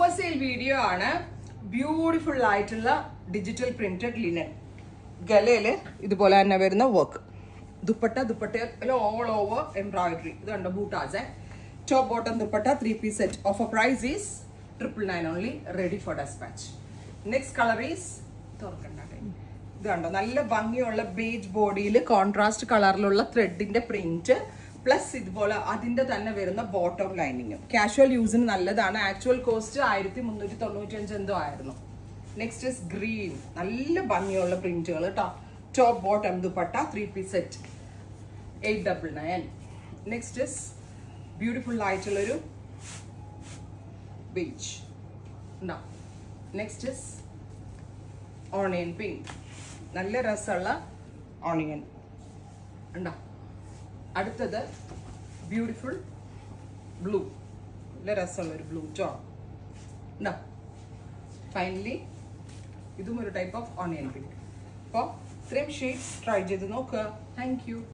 offer sale video ആണ് beautiful ആയിട്ടുള്ള digital printed linen ഗലയില് ഇതുപോലെ തന്നെ വരുന്ന work dupatta dupatta all over embroidery ഇത് കണ്ടോ ബൂട്ടാസ് top bottom dupatta three piece set offer price is triple nine only ready for despatch next colour is തുറക്കണ്ട ഇത് കണ്ടോ നല്ല ഭംഗിയുള്ള ബേജ് ബോഡിയിൽ കോൺട്രാസ്റ്റ് കളറിലുള്ള ത്രെഡിന്റെ പ്രിന്റ് പ്ലസ് ഇതുപോലെ അതിന്റെ തന്നെ വരുന്ന ബോട്ടം ലൈനിങ് കാഷ്വൽ യൂസിന് നല്ലതാണ് ആക്ച്വൽ കോസ്റ്റ് ആയിരത്തി മുന്നൂറ്റി തൊണ്ണൂറ്റി അഞ്ച് എന്തോ ആയിരുന്നു നെക്സ്റ്റ് ഇസ് ഗ്രീൻ നല്ല ഭംഗിയുള്ള പ്രിന്റുകൾ കേട്ടോ top bottom dupatta three piece set eight double nine next is beautiful ആയിട്ടുള്ളൊരു ബീച്ച് ഉണ്ടോ നെക്സ്റ്റ് ഇസ് ഓണിയൻ പിങ്ക് നല്ല രസമുള്ള ഓണിയൻ ഉണ്ടോ അടുത്തത് ബ്യൂട്ടിഫുൾ ബ്ലൂ നല്ല രസമുള്ള ഒരു ബ്ലൂ ടോൺ ഉണ്ടോ ഫൈനലി ഇതും ഒരു ടൈപ്പ് ഓഫ് ഓണിയൻ പിങ്ക് അപ്പോൾ ഇത്രയും ഷെയ്ഡ്സ് ട്രൈ ചെയ്ത് നോക്കുക താങ്ക് യു